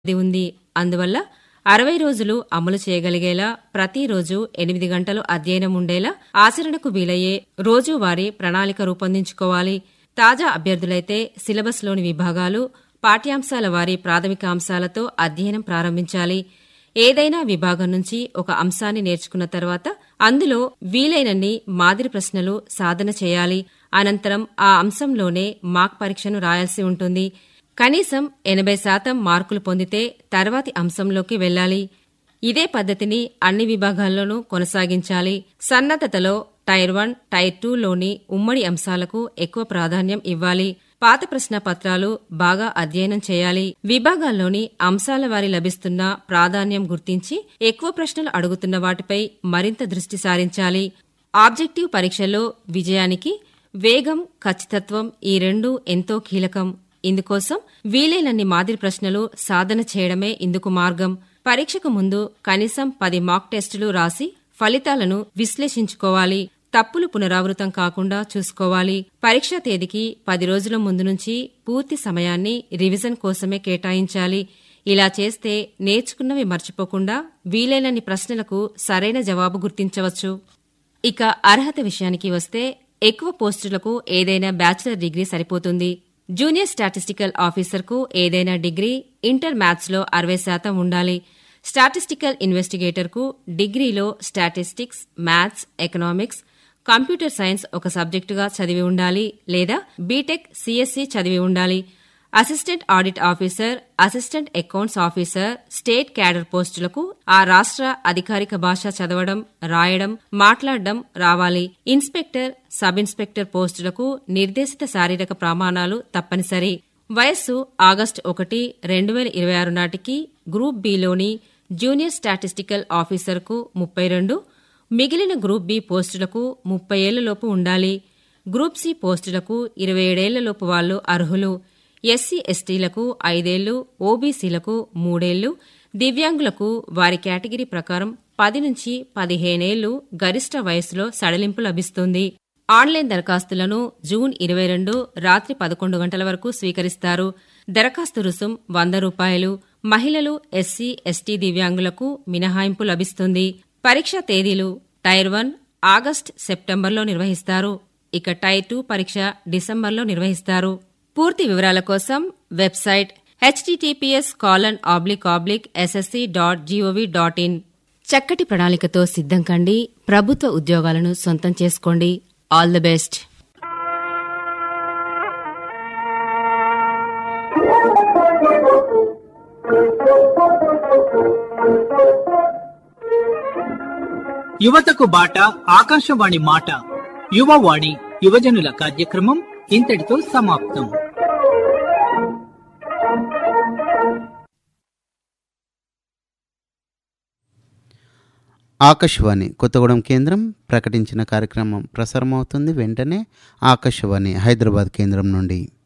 ఇది ఉంది అందువల్ల అరవై రోజులు అమలు చేయగలిగేలా ప్రతిరోజు ఎనిమిది గంటలు అధ్యయనం ఉండేలా ఆచరణకు వీలయ్యే రోజువారీ ప్రణాళిక రూపొందించుకోవాలి తాజా అభ్యర్థులైతే సిలబస్లోని విభాగాలు పాఠ్యాంశాల వారి ప్రాథమిక అంశాలతో అధ్యయనం ప్రారంభించాలి ఏదైనా విభాగం నుంచి ఒక అంశాన్ని నేర్చుకున్న తర్వాత అందులో వీలైనన్ని మాదిరి ప్రశ్నలు సాధన చేయాలి అనంతరం ఆ అంశంలోనే మాక్ పరీక్షను రాయాల్సి ఉంటుంది కనీసం ఎనభై శాతం మార్కులు పొందితే తర్వాతి అంశంలోకి వెళ్లాలి ఇదే పద్ధతిని అన్ని విభాగాల్లోనూ కొనసాగించాలి సన్నద్ధతలో టైర్ వన్ టైర్ టూలోని ఉమ్మడి అంశాలకు ఎక్కువ ప్రాధాన్యం ఇవ్వాలి పాత ప్రశ్న పత్రాలు బాగా అధ్యయనం చేయాలి విభాగాల్లోని అంశాల వారి లభిస్తున్న ప్రాధాన్యం గుర్తించి ఎక్కువ ప్రశ్నలు అడుగుతున్న వాటిపై మరింత దృష్టి సారించాలి ఆబ్జెక్టివ్ పరీక్షల్లో విజయానికి వేగం ఖచ్చితత్వం ఈ రెండూ ఎంతో కీలకం ఇందుకోసం వీలైనన్ని మాదిరి ప్రశ్నలు సాధన చేయడమే ఇందుకు మార్గం పరీక్షకు ముందు కనీసం పది మాక్ టెస్టులు రాసి ఫలితాలను విశ్లేషించుకోవాలి తప్పులు పునరావృతం కాకుండా చూసుకోవాలి పరీక్షా తేదీకి పది రోజుల ముందు నుంచి పూర్తి సమయాన్ని రివిజన్ కోసమే కేటాయించాలి ఇలా చేస్తే నేర్చుకున్నవి మర్చిపోకుండా వీలైనన్ని ప్రశ్నలకు సరైన జవాబు గుర్తించవచ్చు ఇక అర్హత విషయానికి వస్తే ఎక్కువ పోస్టులకు ఏదైనా బ్యాచిలర్ డిగ్రీ సరిపోతుంది జూనియర్ స్టాటిస్టికల్ ఆఫీసర్కు ఏదైనా డిగ్రీ ఇంటర్ మ్యాథ్స్లో అరవై శాతం ఉండాలి స్టాటిస్టికల్ ఇన్వెస్టిగేటర్కు డిగ్రీలో statistics maths economics computer science ఒక సబ్జెక్టుగా చదివి ఉండాలి లేదా బీటెక్ సిఎస్సి చదివి ఉండాలి assistant audit officer assistant accounts officer state cadre పోస్టులకు ఆ రాష్ట్ర అధికారిక భాష చదవడం రాయడం మాట్లాడడం రావాలి ఇన్స్పెక్టర్ సబ్ ఇన్స్పెక్టర్ పోస్టులకు నిర్దేశిత శారీరక ప్రమాణాలు తప్పనిసరి వయస్సు ఆగస్టు ఒకటి రెండు వేల ఇరవై ఆరు నాటికి గ్రూప్ బిలోని జూనియర్ స్టాటిస్టికల్ ఆఫీసర్కు ముప్పై రెండు మిగిలిన గ్రూప్ బి పోస్టులకు ముప్పై ఏళ్లలోపు ఉండాలి గ్రూప్ సి పోస్టులకు ఇరవై ఏడేళ్లలోపు వాళ్లు అర్హులు ఎస్సీ ఎస్టీలకు ఐదేళ్లు ఓబీసీలకు మూడేళ్లు దివ్యాంగులకు వారి కేటగిరీ ప్రకారం పది నుంచి పదిహేనేళ్లు గరిష్ట వయసులో సడలింపు లభిస్తుంది ఆన్లైన్ దరఖాస్తులను జూన్ ఇరవై రెండు రాత్రి పదకొండు గంటల వరకు స్వీకరిస్తారు దరఖాస్తు రుసుం వంద రూపాయలు మహిళలు ఎస్సీ ఎస్టీ దివ్యాంగులకు మినహాయింపు లభిస్తుంది పరీక్ష తేదీలు టైర్ వన్ ఆగస్ట్ సెప్టెంబర్లో నిర్వహిస్తారు ఇక టైర్ టూ పరీక్ష డిసెంబర్లో నిర్వహిస్తారు పూర్తి వివరాల కోసం website HTTPS colon oblique oblique SSC dot GOV dot in చక్కటి ప్రణాళికతో సిద్ధం కండి ప్రభుత్వ ఉద్యోగాలను సొంతం చేసుకోండి ఆల్ ది బెస్ట్ యువతకు బాట ఆకాశవాణి మాట యువవాణి యువజనుల కార్యక్రమం ఇంతటితో సమాప్తం ఆకాశవాణి కొత్తగూడెం కేంద్రం ప్రకటించిన కార్యక్రమం ప్రసారమవుతుంది వెంటనే ఆకాశవాణి హైదరాబాద్ కేంద్రం నుండి